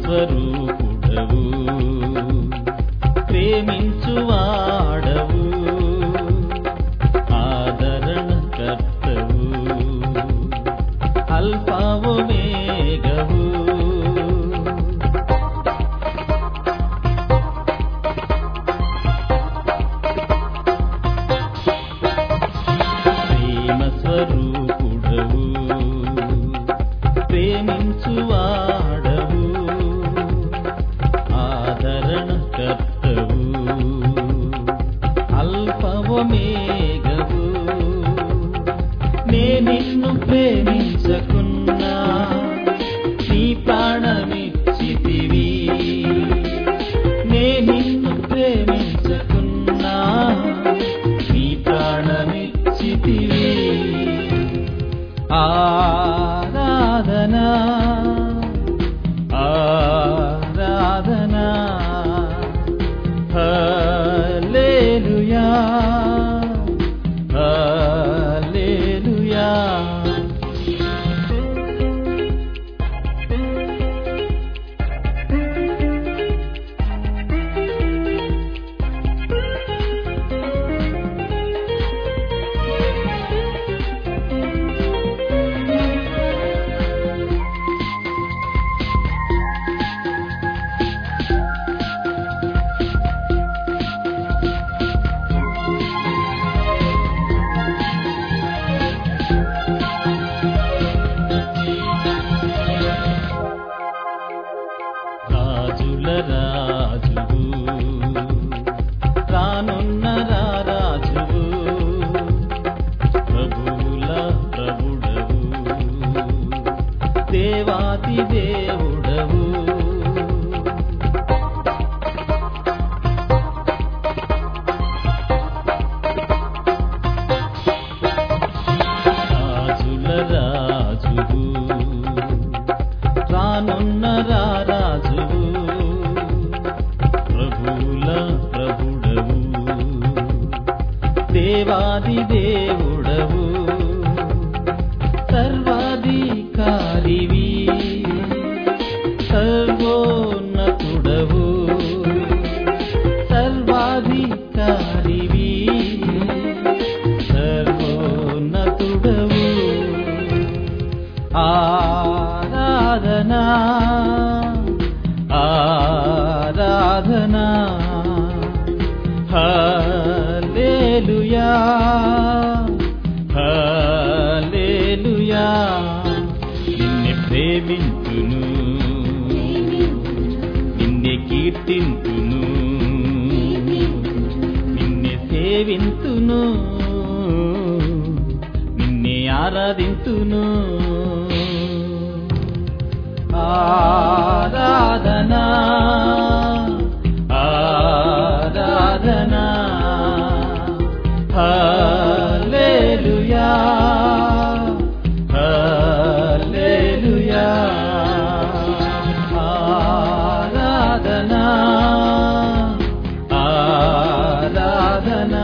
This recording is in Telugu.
స్వరూపుడవు ప్రేమించువాడవు ఆదరణ కర్తవు అల్పావు మేఘవు ప్రేమ స్వరూపుడవు ప్రేమించువాడవు ఆదరణ కర్తవు అల్పవ మేఘవు నే నిన్ను ప్రేమించకున్నా నీ ప్రాణమిచ్చితివి నే నిన్ను ప్రేమించకున్నా నీ ప్రాణమిచ్చితివి ఆరాధనా ఆరాధనా హల్లెలూయా హల్లెలూయా రాజుల రాజువు రానున్న రాజువు ప్రభువుల ప్రభుడవు దేవాతి దేవుడవు రాజుల రాజువు రానున్న రాజువు ప్రభువుల ప్రభుడవు దేవాది దేవుడవు సర్వాధికారివి సర్వోన్నతుడవు సర్వాధికారివి సర్వోన్నతుడవు ఆరాధనా ఆరాధనా హల్లెలూయా హల్లెలూయా నిన్నే ప్రేమించును నిన్నే కీర్తింతును నిన్నే సేవింతును నిన్నే ఆరాధింతును ఆరాధనా ఆరాధనా హల్లెలూయా హల్లెలూయా ఆరాధనా ఆరాధనా